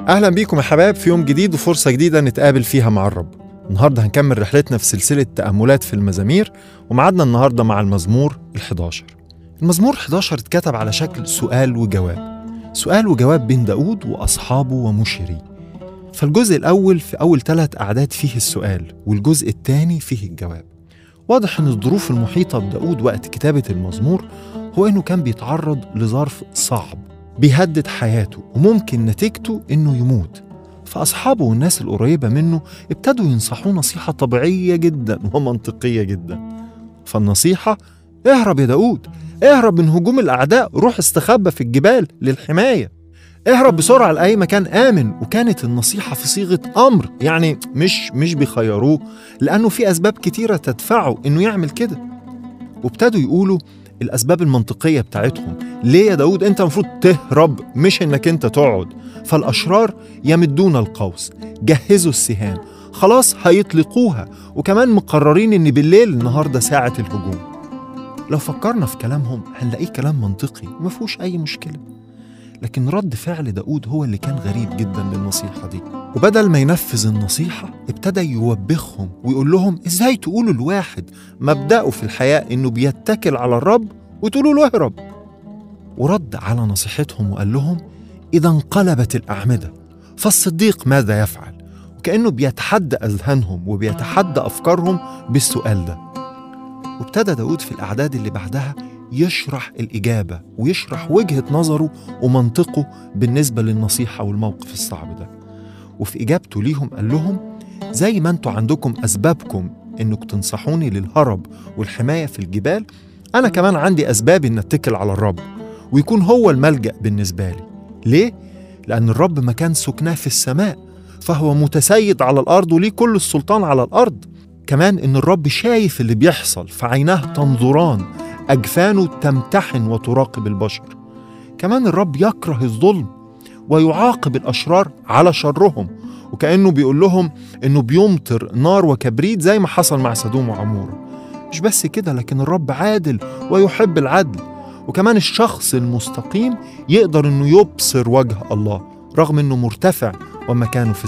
أهلا بيكم يا حباب في يوم جديد وفرصة جديدة نتقابل فيها مع الرب النهاردة هنكمل رحلتنا في سلسلة تأملات في المزامير ومعادنا النهاردة مع المزمور ال11 المزمور 11 اتكتب على شكل سؤال وجواب سؤال وجواب بين داود وأصحابه ومشري فالجزء الأول في أول ثلاث أعداد فيه السؤال والجزء الثاني فيه الجواب واضح أن الظروف المحيطة بداود وقت كتابة المزمور هو أنه كان بيتعرض لظرف صعب بيهدد حياته وممكن نتيجته انه يموت فاصحابه والناس القريبه منه ابتدوا ينصحوه نصيحه طبيعيه جدا ومنطقيه جدا فالنصيحه اهرب يا داود اهرب من هجوم الاعداء روح استخبى في الجبال للحمايه اهرب بسرعه لاي مكان امن وكانت النصيحه في صيغه امر يعني مش مش بيخيروه لانه في اسباب كتيره تدفعه انه يعمل كده وابتدوا يقولوا الاسباب المنطقيه بتاعتهم ليه يا داود انت المفروض تهرب مش انك انت تقعد فالاشرار يمدون القوس جهزوا السهام خلاص هيطلقوها وكمان مقررين ان بالليل النهارده ساعه الهجوم لو فكرنا في كلامهم هنلاقيه كلام منطقي وما فيهوش اي مشكله لكن رد فعل داود هو اللي كان غريب جدا للنصيحة دي وبدل ما ينفذ النصيحة ابتدى يوبخهم ويقول لهم ازاي تقولوا الواحد مبدأه في الحياة انه بيتكل على الرب وتقولوا له اهرب ورد على نصيحتهم وقال لهم إذا انقلبت الأعمدة فالصديق ماذا يفعل؟ وكأنه بيتحدى أذهانهم وبيتحدى أفكارهم بالسؤال ده وابتدى داود في الأعداد اللي بعدها يشرح الإجابة ويشرح وجهة نظره ومنطقه بالنسبة للنصيحة والموقف الصعب ده وفي إجابته ليهم قال لهم زي ما انتوا عندكم أسبابكم إنك تنصحوني للهرب والحماية في الجبال أنا كمان عندي أسباب إن أتكل على الرب ويكون هو الملجأ بالنسبة لي ليه؟ لأن الرب مكان سكناه في السماء فهو متسيد على الأرض وليه كل السلطان على الأرض كمان إن الرب شايف اللي بيحصل فعيناه تنظران أجفانه تمتحن وتراقب البشر كمان الرب يكره الظلم ويعاقب الأشرار على شرهم وكأنه بيقول لهم إنه بيمطر نار وكبريت زي ما حصل مع سدوم وعمورة مش بس كده لكن الرب عادل ويحب العدل وكمان الشخص المستقيم يقدر إنه يبصر وجه الله رغم إنه مرتفع ومكانه في